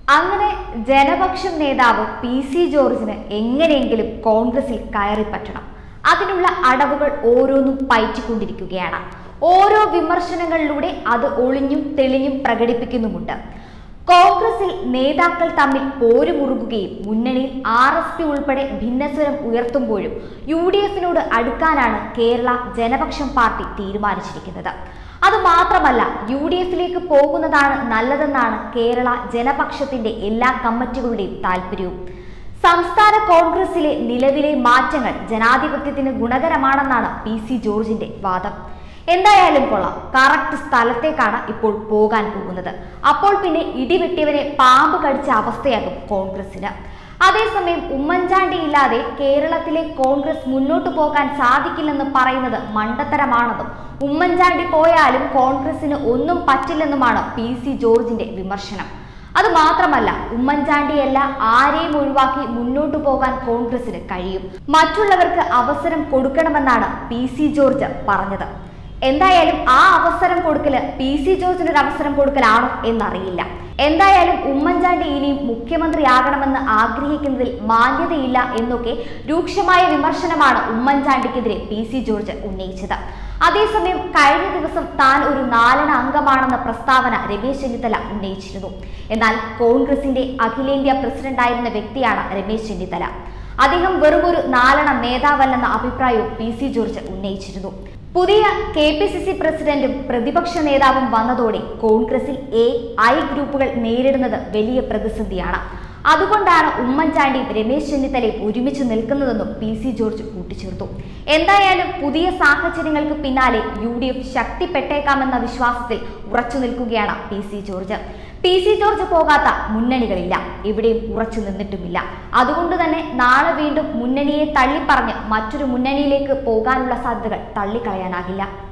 അങ്ങനെ ജനപക്ഷം നേതാവ് P C ജോർജിന് എങ്ങനെയെങ്കിലും കോൺഗ്രസിൽ കയറിപ്പറ്റണം അതിനുള്ള അടവുകൾ ഓരോന്നും പയറ്റിക്കൊണ്ടിരിക്കുകയാണ് ഓരോ വിമർശനങ്ങളിലൂടെ അത് ഒളിഞ്ഞും തെളിഞ്ഞും പ്രകടിപ്പിക്കുന്നുമുണ്ട് കോൺഗ്രസിൽ നേതാക്കൾ തമ്മിൽ പോരുമുറുകുകയും മുന്നണിയിൽ ആർ എസ് പി ഉൾപ്പെടെ ഭിന്നസ്വരം ഉയർത്തുമ്പോഴും യു ഡി എഫിനോട് അടുക്കാനാണ് കേരള ജനപക്ഷം പാർട്ടി തീരുമാനിച്ചിരിക്കുന്നത് അതുമാത്രമല്ല യു ഡി എഫിലേക്ക് പോകുന്നതാണ് നല്ലതെന്നാണ് കേരള ജനപക്ഷത്തിന്റെ എല്ലാ കമ്മിറ്റികളുടെയും താല്പര്യവും സംസ്ഥാന കോൺഗ്രസിലെ നിലവിലെ മാറ്റങ്ങൾ ജനാധിപത്യത്തിന് ഗുണകരമാണെന്നാണ് പി സി ജോർജിന്റെ വാദം എന്തായാലും കൊള്ളാം കറക്റ്റ് സ്ഥലത്തേക്കാണ് ഇപ്പോൾ പോകാൻ പോകുന്നത് അപ്പോൾ പിന്നെ ഇടിവെട്ടിയവനെ പാമ്പ് കടിച്ച അവസ്ഥയാകും കോൺഗ്രസിന് അതേസമയം ഉമ്മൻചാണ്ടി ഇല്ലാതെ കേരളത്തിലെ കോൺഗ്രസ് മുന്നോട്ട് പോകാൻ സാധിക്കില്ലെന്ന് പറയുന്നത് മണ്ടത്തരമാണെന്നും ഉമ്മൻചാണ്ടി പോയാലും കോൺഗ്രസിന് ഒന്നും പറ്റില്ലെന്നുമാണ് പി സി ജോർജിന്റെ വിമർശനം അത് മാത്രമല്ല ഉമ്മൻചാണ്ടിയല്ല ആരെയും ഒഴിവാക്കി മുന്നോട്ടു പോകാൻ കോൺഗ്രസിന് കഴിയും മറ്റുള്ളവർക്ക് അവസരം കൊടുക്കണമെന്നാണ് പി സി ജോർജ് പറഞ്ഞത് എന്തായാലും ആ അവസരം കൊടുക്കല് പി സി ജോർജിന് ഒരു അവസരം കൊടുക്കലാണോ എന്നറിയില്ല എന്തായാലും ഉമ്മൻചാണ്ടി ഇനിയും മുഖ്യമന്ത്രിയാകണമെന്ന് ആഗ്രഹിക്കുന്നതിൽ മാന്യതയില്ല എന്നൊക്കെ രൂക്ഷമായ വിമർശനമാണ് ഉമ്മൻചാണ്ടിക്കെതിരെ പി സി ജോർജ് ഉന്നയിച്ചത് അതേസമയം കഴിഞ്ഞ ദിവസം താൻ ഒരു നാലണ അംഗമാണെന്ന പ്രസ്താവന രമേശ് ചെന്നിത്തല ഉന്നയിച്ചിരുന്നു എന്നാൽ കോൺഗ്രസിന്റെ അഖിലേന്ത്യാ പ്രസിഡന്റായിരുന്ന വ്യക്തിയാണ് രമേശ് ചെന്നിത്തല അദ്ദേഹം വെറുമൊരു നാലണ നേതാവല്ലെന്ന അഭിപ്രായവും പി സി ജോർജ് ഉന്നയിച്ചിരുന്നു പുതിയ കെ പി സി സി പ്രസിഡന്റും പ്രതിപക്ഷ നേതാവും വന്നതോടെ കോൺഗ്രസിൽ എ ഐ ഗ്രൂപ്പുകൾ നേരിടുന്നത് വലിയ പ്രതിസന്ധിയാണ് അതുകൊണ്ടാണ് ഉമ്മൻചാണ്ടിയും രമേശ് ചെന്നിത്തലയും ഒരുമിച്ച് നിൽക്കുന്നതെന്നും പി സി ജോർജ് കൂട്ടിച്ചേർത്തു എന്തായാലും പുതിയ സാഹചര്യങ്ങൾക്ക് പിന്നാലെ യു ഡി എഫ് ശക്തിപ്പെട്ടേക്കാമെന്ന വിശ്വാസത്തിൽ ഉറച്ചു നിൽക്കുകയാണ് P C George P C George പോകാത്ത മുന്നണികളില്ല എവിടെയും ഉറച്ചു നിന്നിട്ടുമില്ല അതുകൊണ്ട് തന്നെ നാളെ വീണ്ടും മുന്നണിയെ തള്ളിപ്പറഞ്ഞ് മറ്റൊരു മുന്നണിയിലേക്ക് പോകാനുള്ള സാധ്യതകൾ തള്ളിക്കളയാനാകില്ല